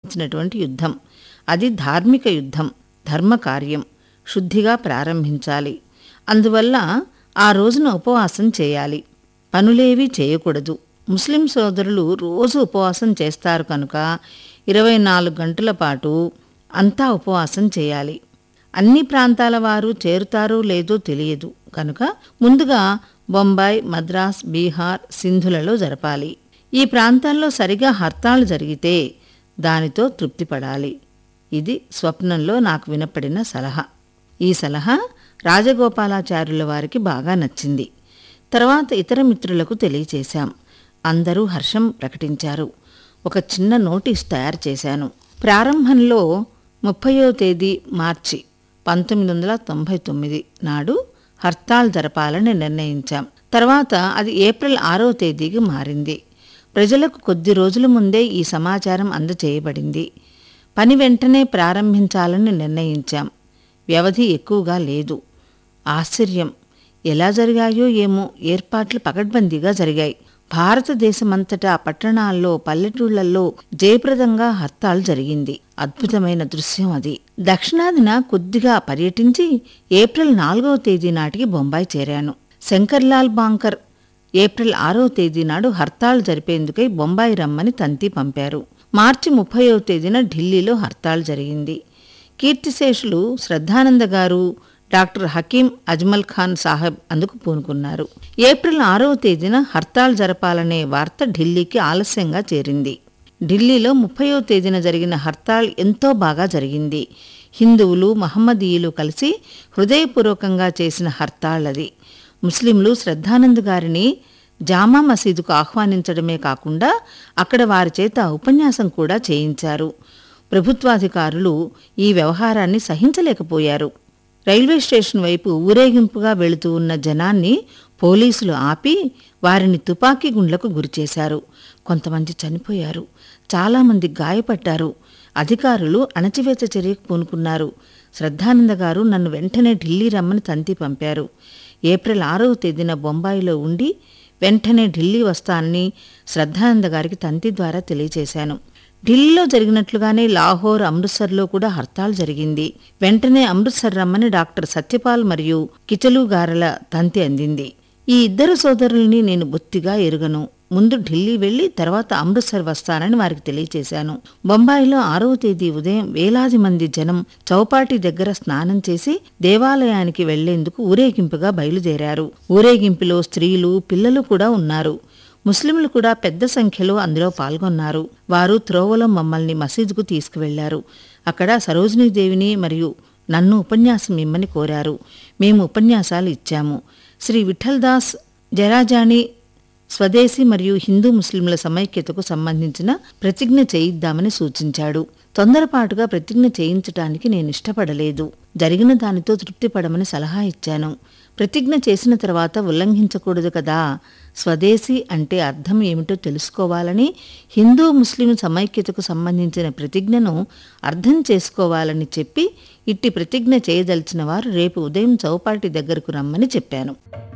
సంబంధించినటువంటి యుద్ధం అది ధార్మిక యుద్ధం ధర్మ కార్యం శుద్ధిగా ప్రారంభించాలి అందువల్ల ఆ రోజున ఉపవాసం చేయాలి పనులేవీ చేయకూడదు ముస్లిం సోదరులు రోజు ఉపవాసం చేస్తారు కనుక ఇరవై నాలుగు గంటల పాటు అంతా ఉపవాసం చేయాలి అన్ని ప్రాంతాల వారు చేరుతారో లేదో తెలియదు కనుక ముందుగా బొంబాయి మద్రాస్ బీహార్ సింధులలో జరపాలి ఈ ప్రాంతాల్లో సరిగా హర్తాళు జరిగితే దానితో తృప్తిపడాలి ఇది స్వప్నంలో నాకు వినపడిన సలహా ఈ సలహా రాజగోపాలాచార్యుల వారికి బాగా నచ్చింది తర్వాత ఇతర మిత్రులకు తెలియచేశాం అందరూ హర్షం ప్రకటించారు ఒక చిన్న నోటీస్ తయారు చేశాను ప్రారంభంలో ముప్పయో తేదీ మార్చి పంతొమ్మిది వందల తొంభై తొమ్మిది నాడు హర్తాల్ జరపాలని నిర్ణయించాం తర్వాత అది ఏప్రిల్ ఆరో తేదీకి మారింది ప్రజలకు కొద్ది రోజుల ముందే ఈ సమాచారం అందజేయబడింది పని వెంటనే ప్రారంభించాలని నిర్ణయించాం వ్యవధి ఎక్కువగా లేదు ఆశ్చర్యం ఎలా జరిగాయో ఏమో ఏర్పాట్లు పకడ్బందీగా జరిగాయి భారతదేశమంతటా పట్టణాల్లో పల్లెటూళ్లలో జయప్రదంగా హర్తాల్ జరిగింది అద్భుతమైన దృశ్యం అది దక్షిణాదిన కొద్దిగా పర్యటించి ఏప్రిల్ నాలుగవ తేదీ నాటికి బొంబాయి చేరాను శంకర్లాల్ బాంకర్ ఏప్రిల్ ఆరో తేదీ నాడు హర్తాళ్ జరిపేందుకై బొంబాయి రమ్మని తంతి పంపారు మార్చి ముప్పైవ తేదీన ఢిల్లీలో హర్తాళ్ జరిగింది కీర్తిశేషులు శ్రద్ధానంద గారు డాక్టర్ హకీం అజ్మల్ ఖాన్ సాహెబ్ అందుకు పూనుకున్నారు ఏప్రిల్ ఆరవ తేదీన హర్తాళ్ జరపాలనే వార్త ఢిల్లీకి ఆలస్యంగా చేరింది ఢిల్లీలో ముప్పయో తేదీన జరిగిన హర్తాళ్ ఎంతో బాగా జరిగింది హిందువులు మహమ్మదీయులు కలిసి హృదయపూర్వకంగా చేసిన హర్తాళ్ అది ముస్లింలు శ్రద్ధానంద్ గారిని జామా మసీదుకు ఆహ్వానించడమే కాకుండా అక్కడ వారి చేత ఉపన్యాసం కూడా చేయించారు ప్రభుత్వాధికారులు ఈ వ్యవహారాన్ని సహించలేకపోయారు రైల్వే స్టేషన్ వైపు ఊరేగింపుగా వెళుతూ ఉన్న జనాన్ని పోలీసులు ఆపి వారిని తుపాకీ గుండ్లకు గురిచేశారు కొంతమంది చనిపోయారు చాలామంది గాయపడ్డారు అధికారులు అణచివేత చర్యకు పూనుకున్నారు శ్రద్ధానంద గారు నన్ను వెంటనే ఢిల్లీ రమ్మని తంతి పంపారు ఏప్రిల్ ఆరవ తేదీన బొంబాయిలో ఉండి వెంటనే ఢిల్లీ వస్తానని శ్రద్ధానంద గారికి తంతి ద్వారా తెలియచేశాను ఢిల్లీలో జరిగినట్లుగానే లాహోర్ అమృత్సర్లో కూడా హర్తాల్ జరిగింది వెంటనే అమృత్సర్ రమ్మని డాక్టర్ సత్యపాల్ మరియు కిచలు గారల తంతి అందింది ఈ ఇద్దరు సోదరుల్ని నేను బొత్తిగా ఎరుగను ముందు ఢిల్లీ వెళ్లి తర్వాత అమృత్సర్ వస్తానని వారికి తెలియచేశాను బొంబాయిలో ఆరవ తేదీ ఉదయం వేలాది మంది జనం చౌపాటి దగ్గర స్నానం చేసి దేవాలయానికి వెళ్లేందుకు ఊరేగింపుగా బయలుదేరారు ఊరేగింపులో స్త్రీలు పిల్లలు కూడా ఉన్నారు ముస్లింలు కూడా పెద్ద సంఖ్యలో అందులో పాల్గొన్నారు వారు త్రోవలో మమ్మల్ని మసీదుకు తీసుకువెళ్లారు అక్కడ సరోజినీదేవిని మరియు నన్ను ఉపన్యాసం ఇమ్మని కోరారు మేము ఉపన్యాసాలు ఇచ్చాము శ్రీ విఠల్ దాస్ జరాజాని స్వదేశీ మరియు హిందూ ముస్లింల సమైక్యతకు సంబంధించిన ప్రతిజ్ఞ చేయిద్దామని సూచించాడు తొందరపాటుగా ప్రతిజ్ఞ చేయించటానికి నేను ఇష్టపడలేదు జరిగిన దానితో తృప్తిపడమని సలహా ఇచ్చాను ప్రతిజ్ఞ చేసిన తర్వాత ఉల్లంఘించకూడదు కదా స్వదేశీ అంటే అర్థం ఏమిటో తెలుసుకోవాలని హిందూ ముస్లిం సమైక్యతకు సంబంధించిన ప్రతిజ్ఞను అర్థం చేసుకోవాలని చెప్పి ఇట్టి ప్రతిజ్ఞ చేయదలిచిన వారు రేపు ఉదయం చౌపాటి దగ్గరకు రమ్మని చెప్పాను